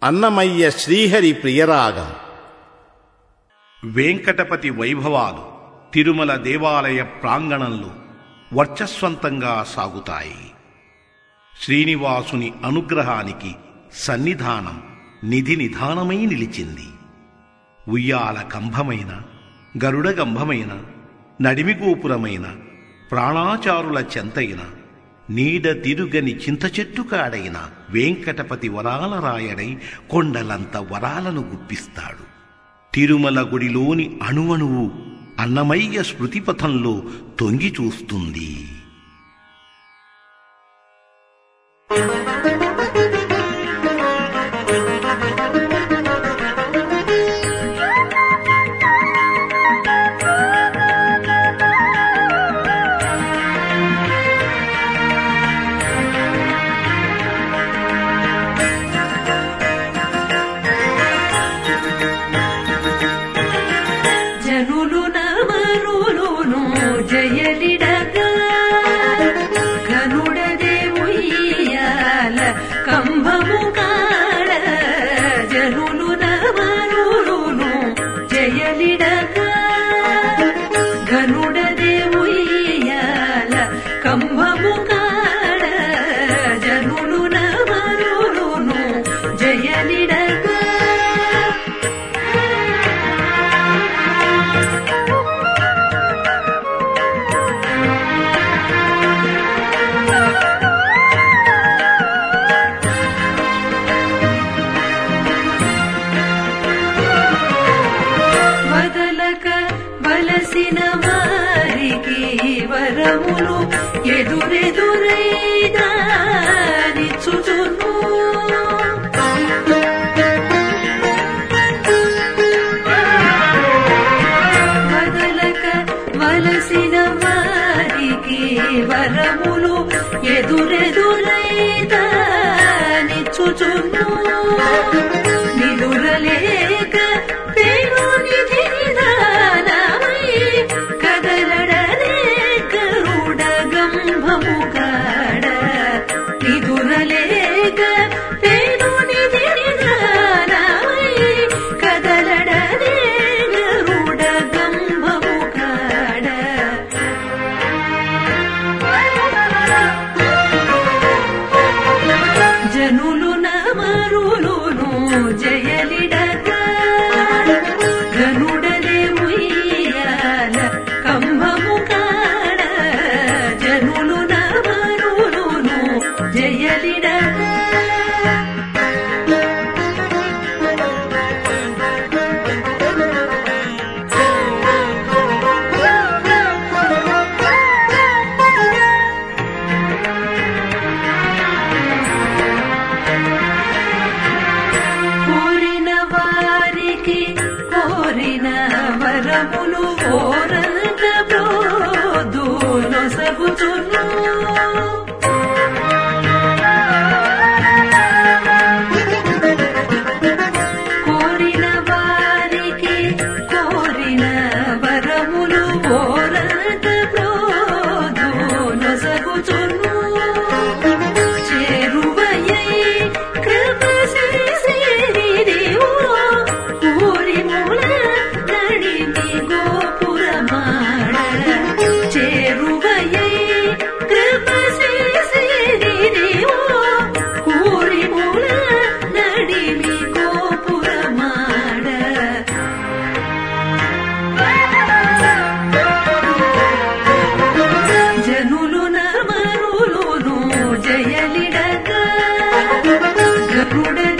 అన్నమయ్య శ్రీహరి ప్రియరాగం వెంకటపతి వైభవాలు తిరుమల దేవాలయ ప్రాంగణంలో వర్చస్వంతంగా సాగుతాయి శ్రీనివాసుని అనుగ్రహానికి సన్నిధానం నిధి నిధానమై నిలిచింది ఉయ్యాల కంభమైన గరుడ గంభమైన నడిమి గోపురమైన ప్రాణాచారుల చెంతైన నీడ తిరుగని చింత చెట్టు కాడైన వెంకటపతి వరాల రాయడై కొండలంత వరాలను గుప్పిస్తాడు తిరుమల గుడిలోని అణువణువు అన్నమయ్య స్మృతిపథంలో తొంగి చూస్తుంది జనులు నవరులును జయలిడగా కనుడదే ఉయ్యాల కంభము కాడ జనులు నవరులును జయలిడగా కనుడదే ఉయ్యాల కంభము కాడ జనులు నవరులును జయలిడగా వదలక వలసిన వారికి వరములు ఎదురెదురైదానిచ్చుచును వదలక వలసిన వారికి వరములు ఎదురెదురైదానిచ్చుచును నిదురలేక పేరు నిధి నిదానమై కదలడలే కరుడ గంభము కాడ నిదురలేక పేరు నిధి నిదానమై కదలడలే గరుడ గంభము కాడ జనులు నమరులును జయలిడగా గనుడలే ఉయ్యాల కంభము కాడ జనులు నమరులును జయలిడగా కోరిన వారికి కోరిన వరములు ఓరంగ బ్రోదు నొసగుచును కోరిన వారికి కోరిన వరములు ఓరంగ బ్రోదు నొసగుచును చేరువయై కృప చేసిరివో ఊరి మూల నడిమి గోపురమాడ చేరువయై కృప చేసిరివో ఊరి మూల నడిమి గోపురమాడ జనులు నమరులును జయలిడగా గరుడ